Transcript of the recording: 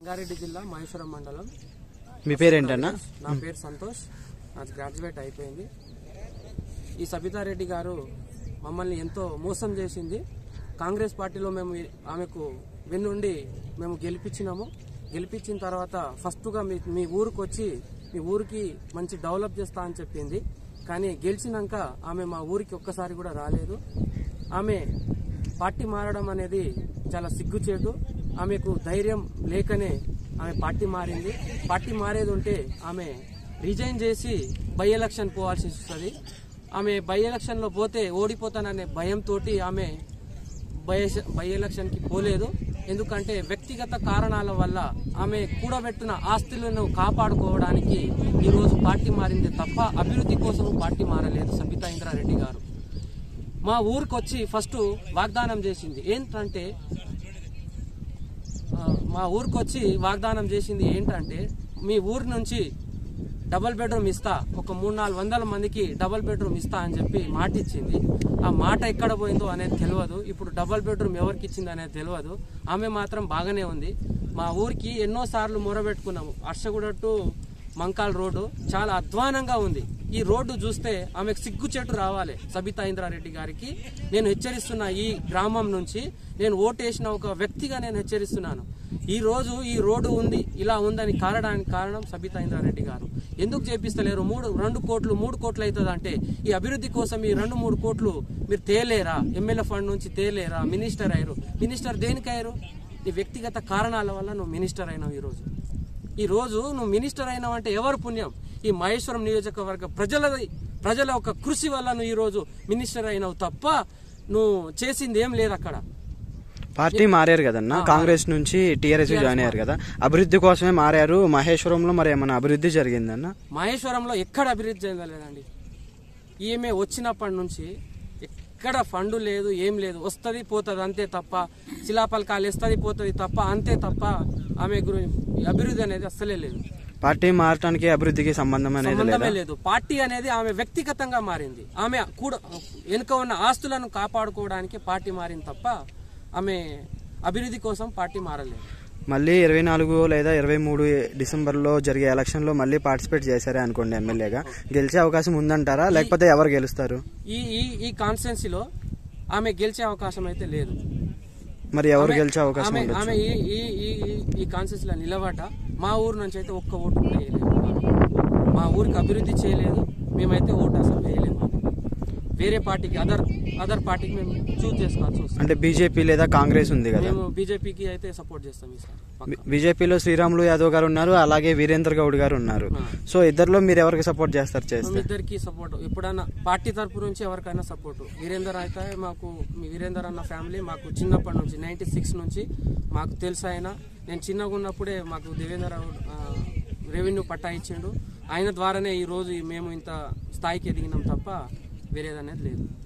రంగారెడ్డి జిల్లా మహేశ్వరం మండలం మీ పేరేంటన్నా నా పేరు సంతోష్ నాది గ్రాడ్యుయేట్ అయిపోయింది ఈ సబితారెడ్డి గారు మమ్మల్ని ఎంతో మోసం చేసింది కాంగ్రెస్ పార్టీలో మేము ఈ- ఆమెకు వెన్నుండి మేము గెలిపించినాము గెలిపించిన తర్వాత ఫస్ట్గా మీ మీ ఊరికి వచ్చి మీ ఊరికి మంచి డెవలప్ చేస్తా అని చెప్పింది కానీ గెలిచినాక ఆమె మా ఊరికి ఒక్కసారి కూడా రాలేదు ఆమె పార్టీ మారడం అనేది చాలా సిగ్గుచేటు ఆమెకు ధైర్యం లేకనే ఆమె పార్టీ మారింది పార్టీ మారేది ఉంటే ఆమె రిజైన్ చేసి బై ఎలక్షన్ పోవాల్సి వస్తుంది ఆమె బై ఎలక్షన్ లో పోతే ఓడిపోతాననే భయంతో ఆమె బై బై ఎలక్షన్ కి పోలేదు ఎందుకంటే వ్యక్తిగత కారణాల వల్ల ఆమె కూడబెట్టిన ఆస్తులను కాపాడుకోవడానికి ఈ రోజు పార్టీ మారింది తప్ప అభివృద్ధి కోసం పార్టీ మారలేదు సబితా ఇంద్రారెడ్డి గారు మా ఊరికి వచ్చి ఫస్ట్ వాగ్దానం చేసింది ఏంటంటే ఆ, మా ఊరికి వచ్చి వాగ్దానం చేసింది ఏంటంటే మీ ఊరి నుంచి డబల్ బెడ్రూమ్ ఇస్తా ఒక మూడు నాలుగు వందల మందికి డబల్ బెడ్రూమ్ ఇస్తా అని చెప్పి మాట ఇచ్చింది ఆ మాట ఎక్కడ పోయిందో అనేది తెలియదు ఇప్పుడు డబల్ బెడ్రూమ్ ఎవరికి ఇచ్చింది అనేది తెలియదు ఆమె మాత్రం బాగానే ఉంది మా ఊరికి ఎన్నో సార్లు మొరబెట్టుకున్నాము అర్షగూడ టు మంకాల్ రోడ్డు చాలా అధ్వానంగా ఉంది ఈ రోడ్డు చూస్తే ఆమెకు సిగ్గు చెట్టు రావాలి సబితా ఇంద్రారెడ్డి గారికి నేను హెచ్చరిస్తున్నా ఈ గ్రామం నుంచి నేను ఓటేసిన ఒక వ్యక్తిగా నేను హెచ్చరిస్తున్నాను ఈ రోజు ఈ రోడ్డు ఉంది ఇలా ఉందని కారడానికి కారణం సబితా ఇంద్రారెడ్డి గారు ఎందుకు చేపిస్తలేరు మూడు రెండు కోట్లు మూడు కోట్లు అవుతుంది అంటే ఈ అభివృద్ధి కోసం ఈ రెండు మూడు కోట్లు మీరు తేలేరా ఎమ్మెల్యే ఫండ్ నుంచి తేలేరా మినిస్టర్ అయ్యారు మినిస్టర్ దేనికయ్యారు నీ వ్యక్తిగత కారణాల వల్ల నువ్వు మినిస్టర్ అయినావు ఈ రోజు ఈ రోజు నువ్వు మినిస్టర్ అయినావు అంటే ఎవరు పుణ్యం ఈ మహేశ్వరం నియోజకవర్గ ప్రజలది ప్రజల ఒక కృషి వల్ల నువ్వు ఈ రోజు మినిస్టర్ అయినావు తప్ప నువ్వు చేసింది ఏం లేదు అక్కడ పార్టీ మారారు కదన్నా కాంగ్రెస్ నుంచి టీఆర్ఎస్ జాయిన్ అయ్యారు కదా అభివృద్ధి కోసమే మారారు మహేశ్వరంలో మరి ఏమైనా అభివృద్ధి జరిగిందన్న మహేశ్వరంలో ఎక్కడ అభివృద్ధి చెందలేదండి ఈమె వచ్చినప్పటి నుంచి ఎక్కడ ఫండ్ లేదు ఏం లేదు వస్తుంది పోతుంది అంతే తప్ప శిలాపలకాలు ఇస్తుంది పోతుంది తప్ప అంతే తప్ప ఆమె గురించి అభివృద్ధి అనేది అస్సలే లేదు పార్టీ మారటానికి అభివృద్ధికి సంబంధం అనేది సంబంధమే లేదా లేదు పార్టీ అనేది ఆమె వ్యక్తిగతంగా మారింది ఆమె కూడా వెనుక ఉన్న ఆస్తులను కాపాడుకోవడానికి పార్టీ మారింది తప్ప ఆమె అభివృద్ధి కోసం పార్టీ మారలేదు మళ్ళీ ఇరవై నాలుగు లేదా ఇరవై మూడు డిసెంబర్లో జరిగే ఎలక్షన్లో మళ్ళీ పార్టిసిపేట్ చేశారే అనుకోండి ఎమ్మెల్యేగా గెలిచే అవకాశం ఉందంటారా లేకపోతే ఎవరు గెలుస్తారు ఈ ఈ ఈ కాన్స్టిట్యున్సీలో ఆమె గెలిచే అవకాశం అయితే లేదు మరి ఎవరు గెలిచే అవకాశం ఆమె ఉండొచ్చు ఆమె ఈ ఈ ఈ ఈ- ఈ కాన్స్టిట్యూన్సీలో నిలబట మా ఊరు నుంచి అయితే ఒక్క ఓటు కూడా వేయలేదు మా ఊరికి అభివృద్ధి చేయలేదు మేమైతే ఓటు అసలు వేయలేము ఆమె. వేరే పార్టీకి అదర్ అదర్ పార్టీకి మేము చూస్ చేసుకోవాల్సి వస్తుంది అంటే బీజేపీ లేదా కాంగ్రెస్ ఉంది కదా మేము బీజేపీకి అయితే సపోర్ట్ చేస్తాం ఈసారి పక్కా. బీజేపీలో శ్రీరాములు యాదవ్ గారు ఉన్నారు అలాగే వీరేంద్ర గౌడ్ గారు ఉన్నారు ఆ. సో ఇద్దరిలో మీరు ఎవరికి సపోర్ట్ చేస్తారు మేము చేస్తే ఇద్దరికి సపోర్ట్ ఎప్పుడైనా పార్టీ తరపు నుంచి ఎవరికైనా సపోర్ట్ వీరేందర్ అయితే మాకు మీ వీరేందర్ అన్న ఫ్యామిలీ మాకు చిన్నప్పటి నుంచి నైన్టీ సిక్స్ నుంచి మాకు తెలుసు ఆయన నేను చిన్నగా ఉన్నప్పుడే మాకు దేవేంద్ర రెవెన్యూ పట్టా ఇచ్చిండు ఆయన ద్వారానే ఈ రోజు మేము ఇంత స్థాయికి ఎదిగినాం తప్ప వేరేదనేది లేదు